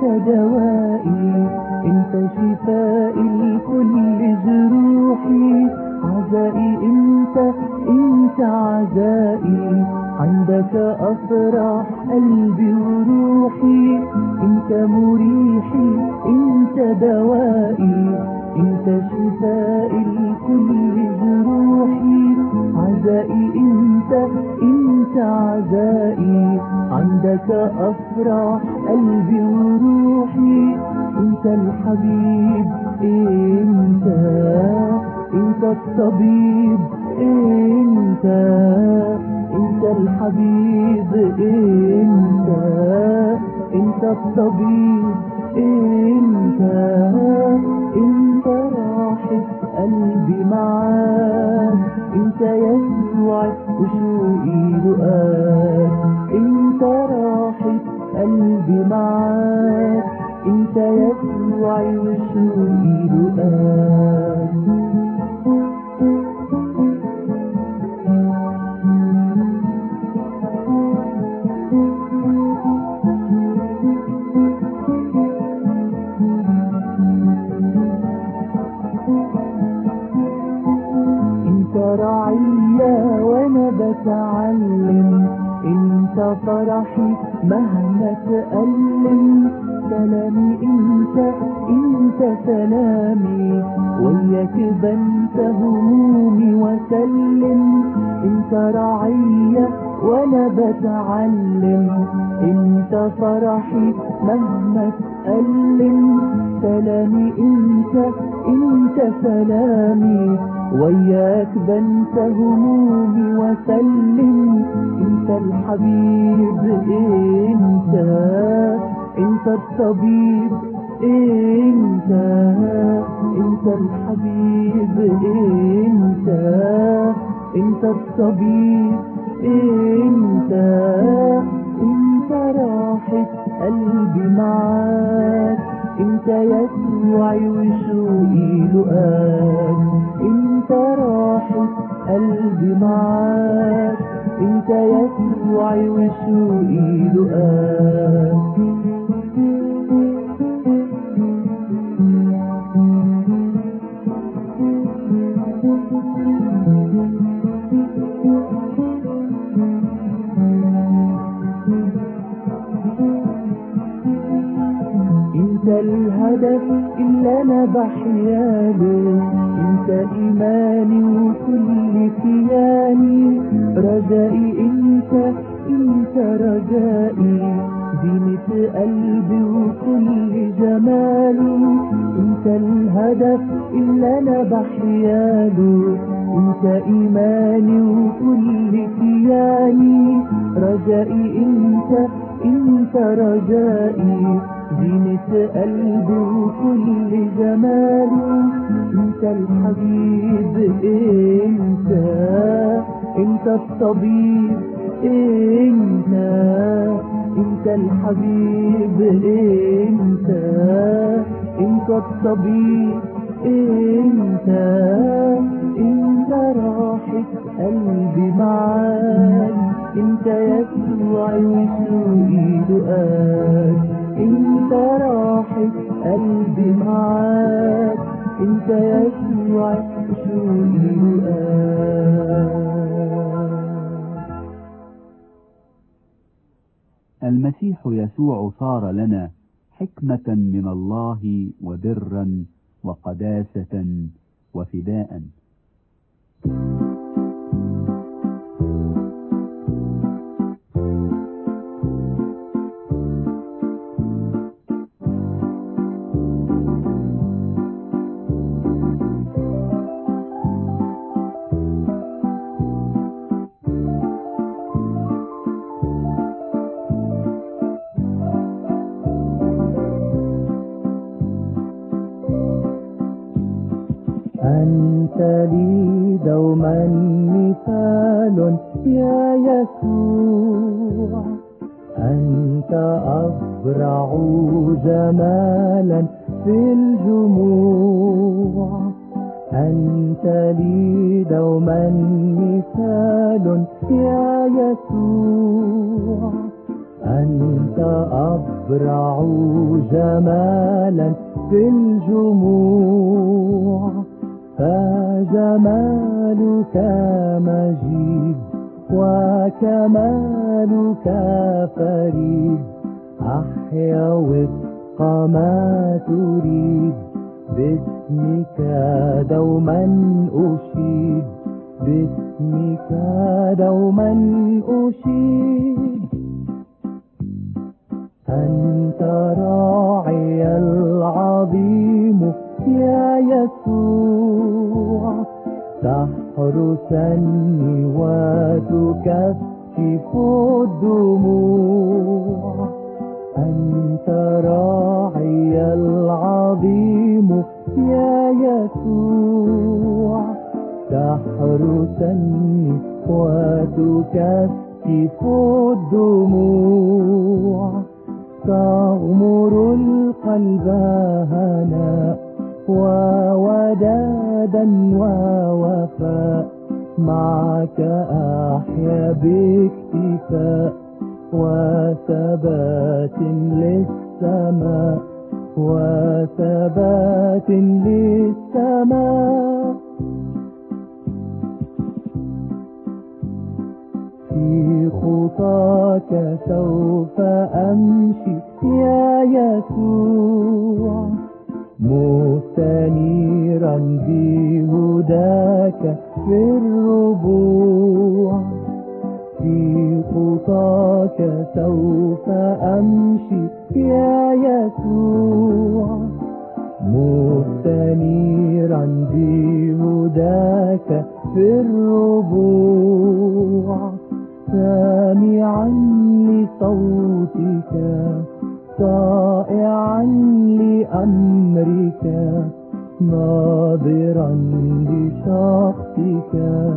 دوائي انت شفائي لكل جروحي عزائي انت انت عزائي عندك افرح قلبي وروحي انت مريحي انت دوائي انت شفائي لكل جروحي عزائي انت انت عزائي عندك افرح قلبي وروحي انت الحبيب انت انت الطبيب انت انت الحبيب انت انت الطبيب انت انت راحة قلبي معاك انت يسوع وشوقي لقاك انت راحة قلبي معاك انت يسوع وشوقي لقاك انت رعية وانا بتعلم انت فرحي مهما تألم سلامي انت انت سلامي وياك بنت همومي وسلم انت رعية وانا بتعلم انت فرحي مهما تألم سلامي انت انت سلامي وياك بنت همومي وسلم انت الحبيب انت انت الطبيب انت انت الحبيب انت انت الطبيب انت انت راحة قلبي معاك انت يسوعي وشوقي لقاك انت راحة قلبي معاك انت يسوعي وشوقي لقاك انت الهدف اللي انا بحياله انت ايماني وكل كياني رجائي انت انت رجائي زينة قلبي وكل جماله انت الهدف اللي انا بحياله انت ايماني وكل كياني رجائي انت انت رجائي زينة قلبي وكل جماله انت الحبيب انت انت الطبيب انت انت الحبيب انت انت الطبيب انت انت راحة قلبي معاك انت يسوع وشوقي لقاك انت راحة قلبي معاك انت يسوع وشوقي لقاك المسيح يسوع صار لنا حكمة من الله وبرا وقداسة وفداء أنت لي دوما مثال يا يسوع أنت أبرع جمالا في الجموع أنت لي دوما مثال يا يسوع أنت أبرع جمالا في الجموع فجمالك مجيد وكمالك فريد أحيا وفق ما تريد باسمك دوما أشيد باسمك دوما أشيد أنت راعي العظيم يا يسوع تحرسني وتكشف الدموع أنت راعي العظيم يا يسوع تحرسني وتكشف الدموع تغمر القلب هناء وودادا ووفاء معك أحيا باكتفاء وثبات للسماء وثبات للسماء في خطاك سوف أمشي يا يسوع مستنيرا بهداك في الربوع في خطاك سوف أمشي يا يسوع مستنيرا بهداك في الربوع سامعا لصوتك طائعا لأمرك ناظرا لشخصك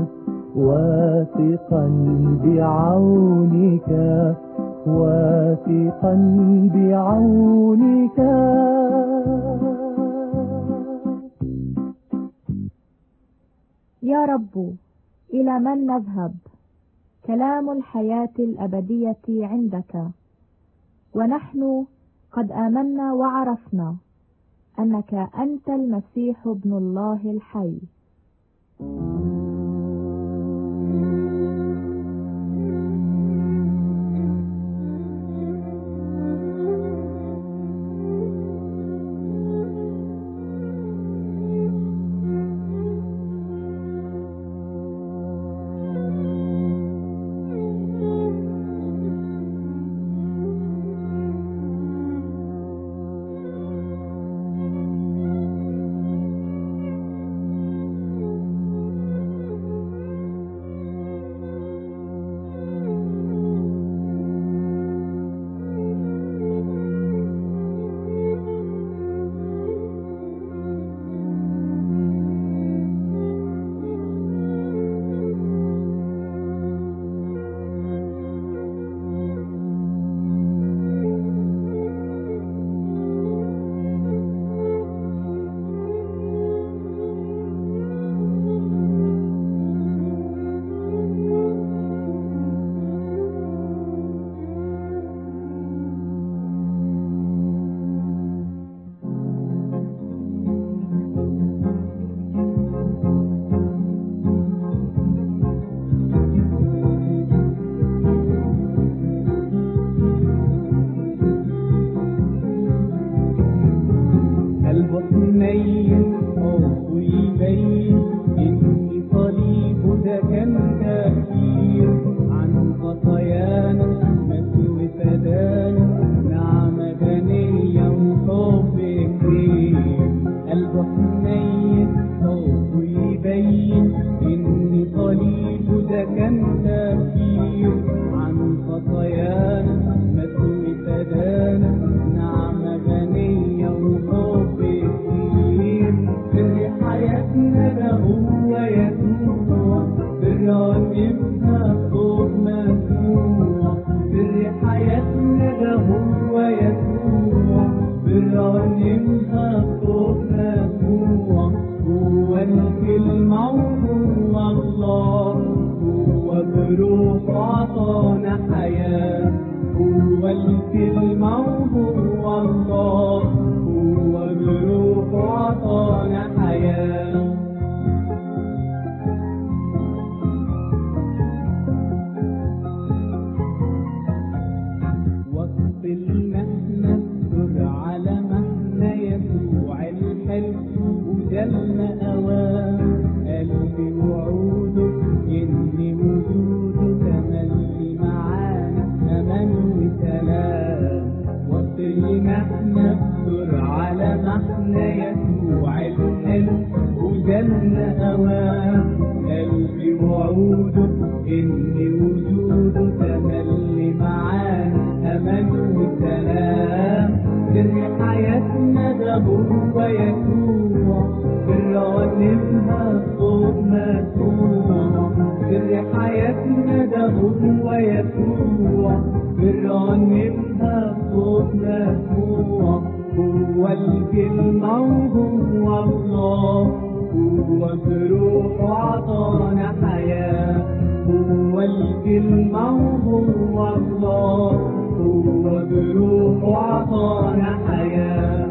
واثقا بعونك واثقا بعونك يا رب إلى من نذهب كلام الحياة الأبدية عندك ونحن قد آمنا وعرفنا أنك أنت المسيح ابن الله الحي البطنين خوف يبين إن صليب ده كان تأثير عن خطايانا مسوي فدانا نعمة غنية وخوف كبير البطنين خوف يبين إن صليب ده كان تأثير عن خطايانا مسوي فدانا نعمة غنية وخوف كتير سر حياتنا ده هو يسوع بالرنمنا صوت مسموع سر حياتنا ده هو يسوع بالرنمنا صوت مسموع هو الكلمة وهو الله هو بروح عطانا حياة وعوده إن وجوده تملي معانا أمان وسلام سر حياتنا ده هو يسوع بنرنمها بصوت مسموع سر حياتنا ده هو يسوع بنرنمها بصوت مسموع هو الكلمة وهو الله هو بروحه عطانا حياة هو الكلمة وهو الله هو بروحه عطانا حياة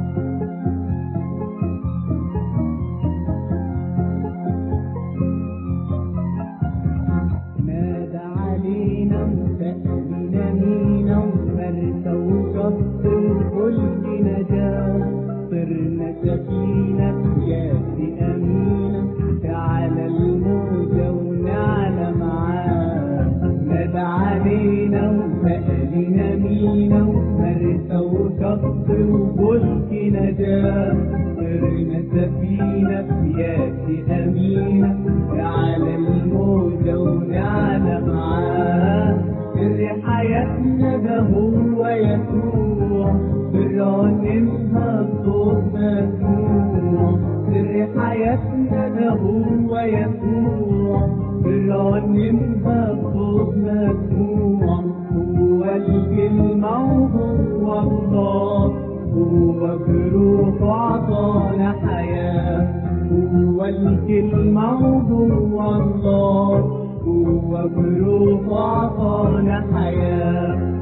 نادى علينا وسألنا مينا ومرسى وشط وكل نجاة صرنا سفينة ياتي أمينة تعالى الموجة ونعلى معاه نادى علينا وسألنا مينا ومرسى وشط وكل نجاة صرنا سفينة ياتي أمينة تعالى الموجة ونعلى معاه سر حياتنا ده هو يسوع بنرنمها بصوت مسموع سر حياتنا ده هو يسوع بنرنمها بصوت مسموع هو الكلمة وهو الله هو بروحه عطانا حياة هو الكلمة وهو الله هو بروحه عطانا حياة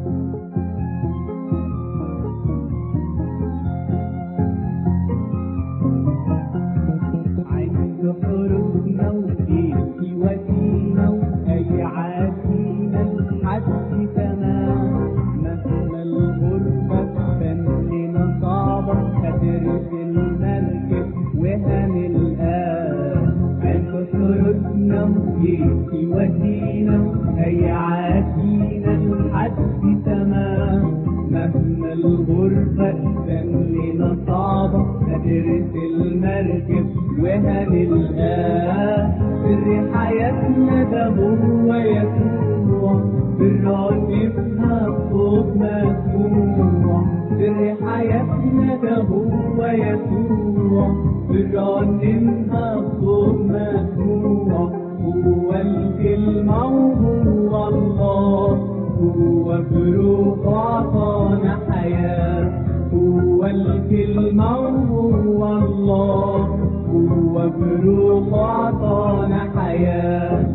عند حروفنا وفيك ودينا وأي عافينا لحد تمام مهما الغربة كان لنا صعبة هترس المركب وهنلقاه عند حروفنا وفيك ودينا وأي عافينا لحد تمام مهما الغربة كان لنا صعبة هترس المركب وهنلقاه سر حياتنا ده هو يسوع بنرنمها بصوت مسموع سر حياتنا ده هو يسوع بنرنمها بصوت مسموع هو الكلمة وهو الله هو بروحه عطانا حياة هو الكلمة وهو الله هو بروحه عطانا حياة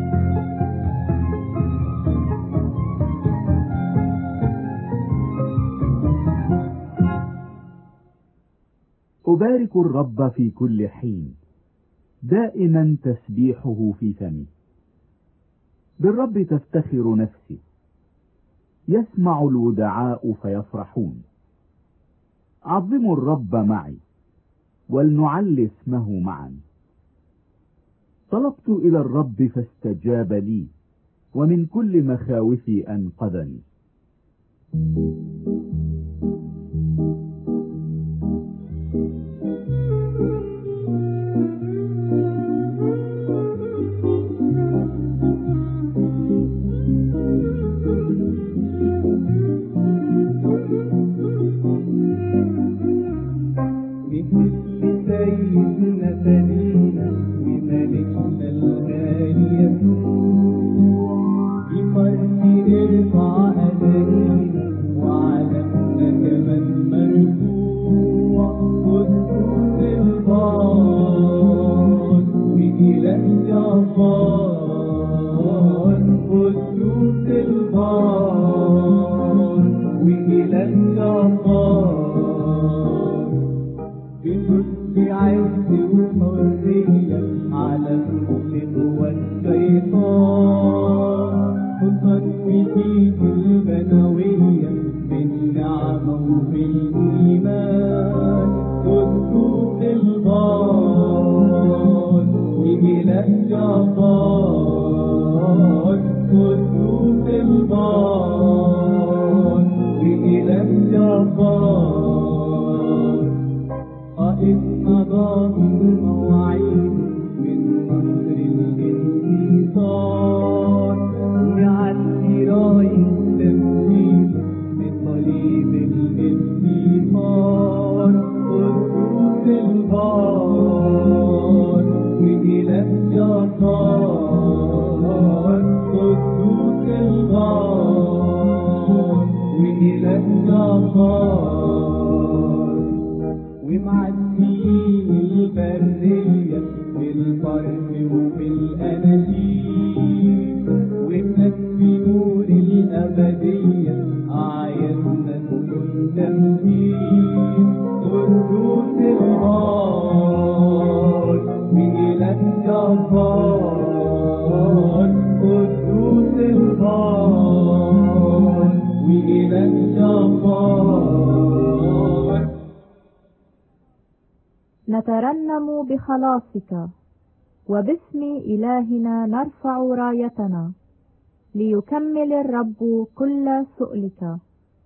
أبارك الرب في كل حين دائما تسبيحه في فمي بالرب تفتخر نفسي يسمع الودعاء فيفرحون عظموا الرب معي ولنعل اسمه معا طلبت إلى الرب فاستجاب لي ومن كل مخاوفي أنقذني بمثل سيدنا فدينا وملكنا الغالي يسوع بفرح نرفع أذانينا وعلمنا كمان مرفوع قدوس البار وإله جبار قدوس البار وإله جبار بصدق عز وحرية على كل قوى الشيطان وتنويتي البنوية بالنعمة وبالإيمان قدوس الغار وإله جبار قدوس الغار وإله جبار قائد مضى من مواعيد من قدر الانتصار ويعدي راية تمثيل بصليب الاستثمار قدوس البار وإله جبار قدوس الغار وإله جبار ومعديين البرية بالفرح وبالأناشيد وإنك في نور الأبدية أعيادنا تكون تمثيل قدوس الغار وإله جبار قدوس الغار وإله جبار نترنم بخلاصك وباسم إلهنا نرفع رايتنا ليكمل الرب كل سؤلك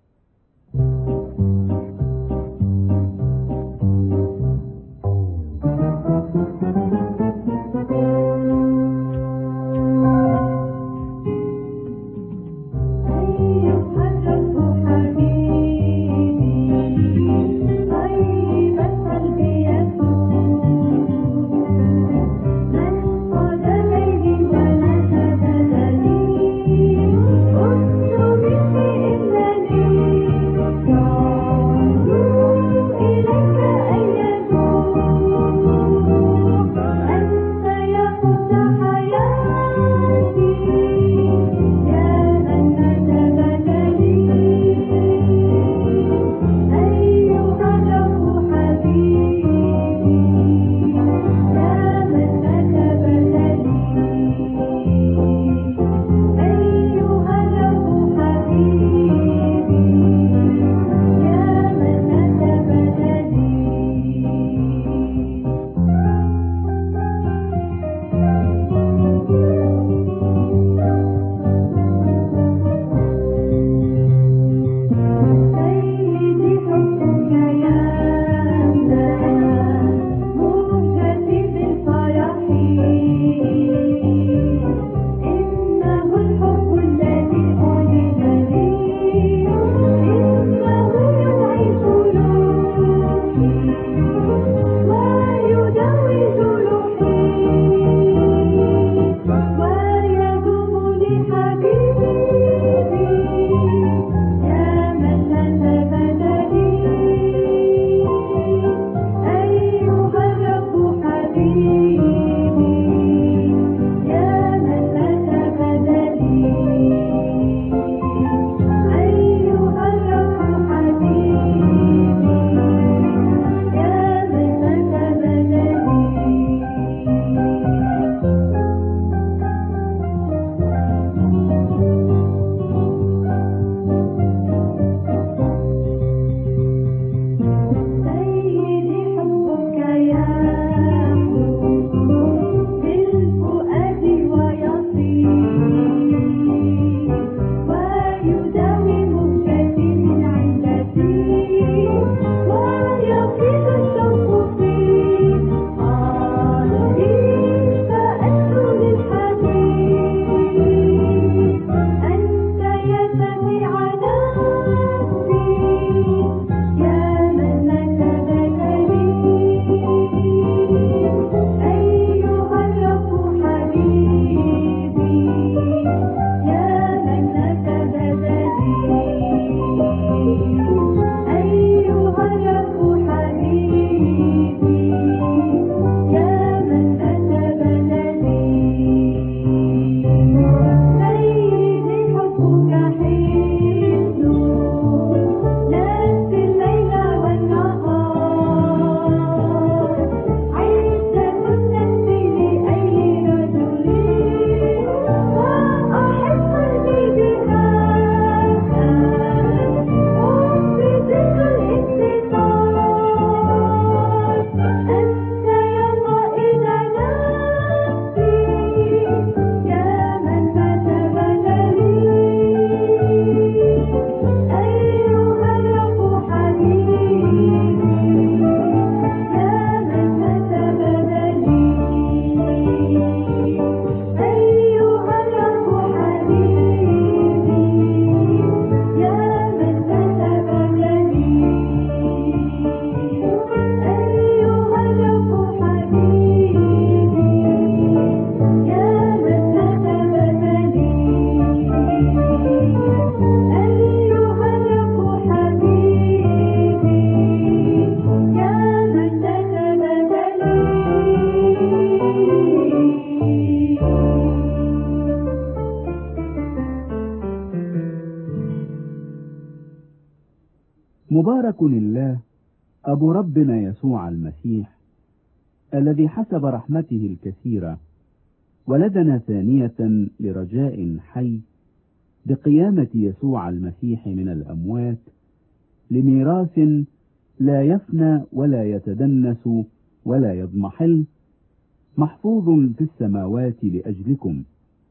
أيها الرب حبيبي طيب القلب يسوع من قدميه ولا سدد لي كنت به إنني مبارك الله أبو ربنا يسوع المسيح الذي حسب رحمته الكثيرة ولدنا ثانية لرجاء حي بقيامة يسوع المسيح من الأموات لميراث لا يفنى ولا يتدنس ولا يضمحل محفوظ في السماوات لأجلكم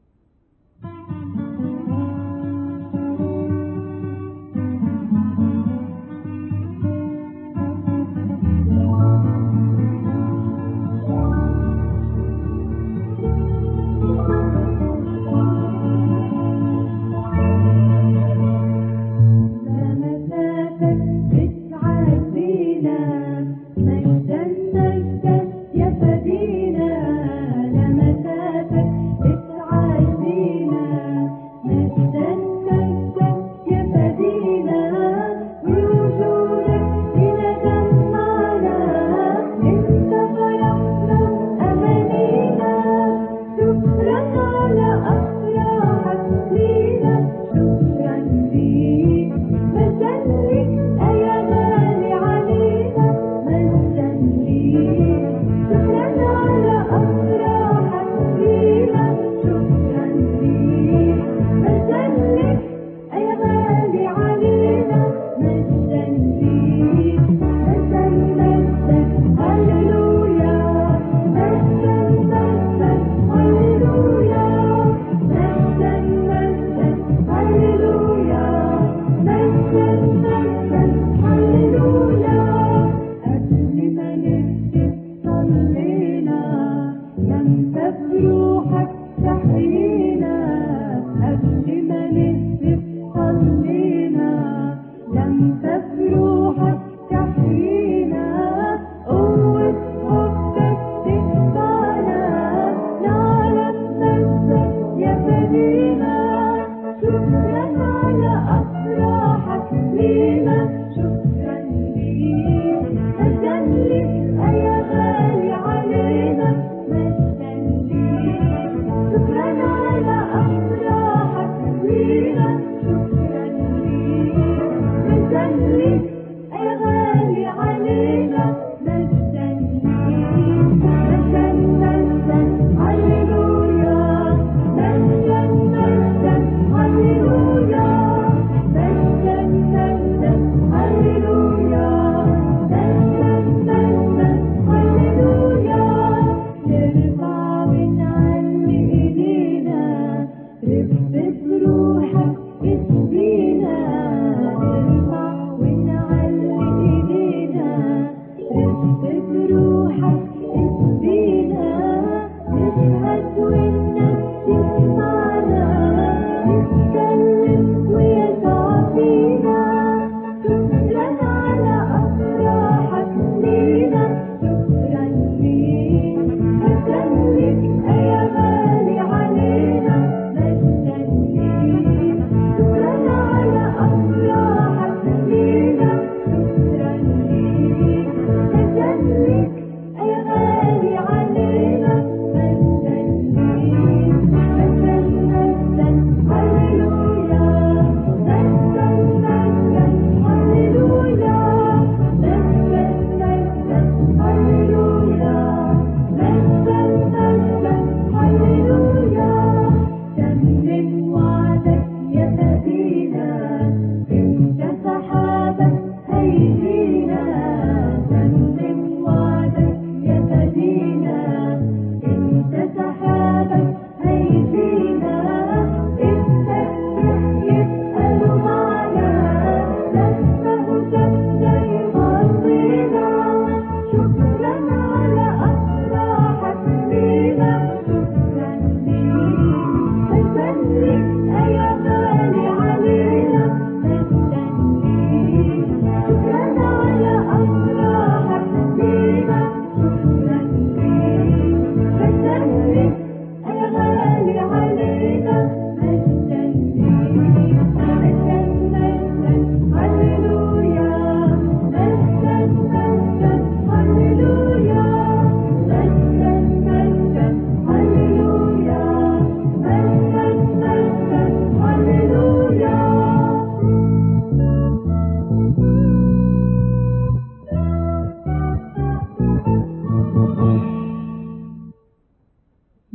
لمساتك بتعاد بينا مجدا مجدا يا فدينا لمساتك بتعاد بينا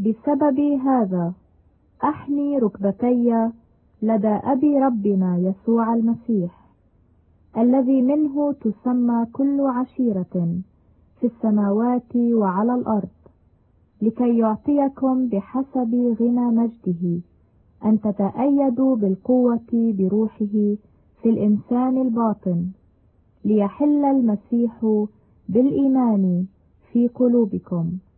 بسبب هذا أحني ركبتي لدى أبي ربنا يسوع المسيح الذي منه تسمى كل عشيرة في السماوات وعلى الأرض لكي يعطيكم بحسب غنى مجده أن تتأيدوا بالقوة بروحه في الإنسان الباطن ليحل المسيح بالإيمان في قلوبكم